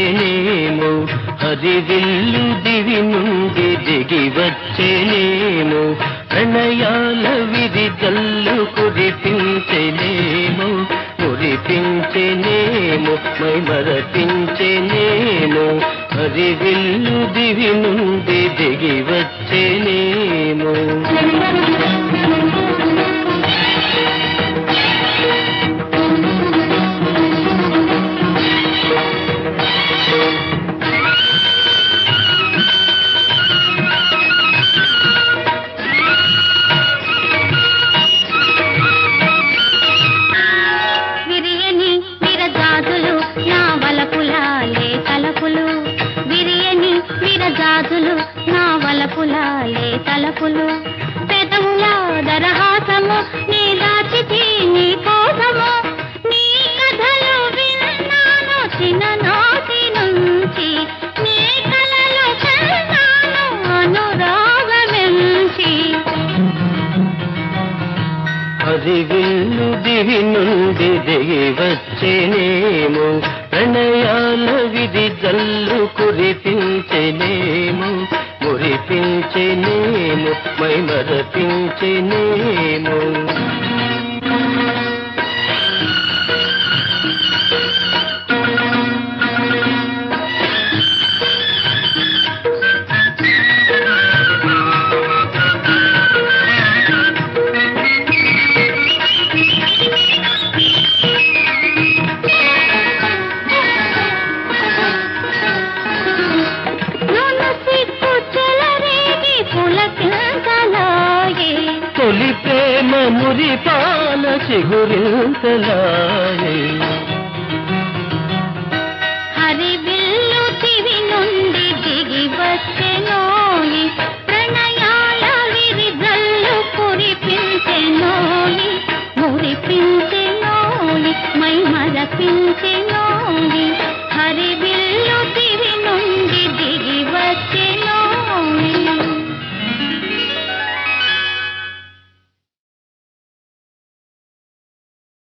వచ్చేనేమో హరివిల్లు దివి నుండి దిగి వచ్చేనేమో ప్రణయాల విధి జల్లు కురిపించేనేమో మురిపించేనేమో మై మరపించేనేమో హరివిల్లు దివి నుండి దిగి వచ్చేనేమో విరియని విరజాజులు నా వలపులాలే తలపులు విరియని విరజాజులు నా వలపులాలే తలపులు పెదవుల దరహాసము నీ దాచితి నీ కోసము నీ కథలు విన్నాను చిన్ననాటి నుంచి నీ కలలు కన్నాను అనురాగమెంచి హరివిల్లు దివి నుండి దిగి వచ్చేనేమో ప్రణయాల విధి జల్లు కురిపించేనేమో మురిపించేనేమో మై మరపించేనేమో నన్ను సిక్కు చెలరేగి పులకింతలాగే తొలి ప్రేమ మురిపాల చిగురింతలాయే హరి బిల్లు తివి నుండి దిగి వచ్చెనోయి ప్రణయాల విరిజల్లు కురిపించెనోయి మురిపించెనోయి మై మరపించెనోయి హరి బిల్లు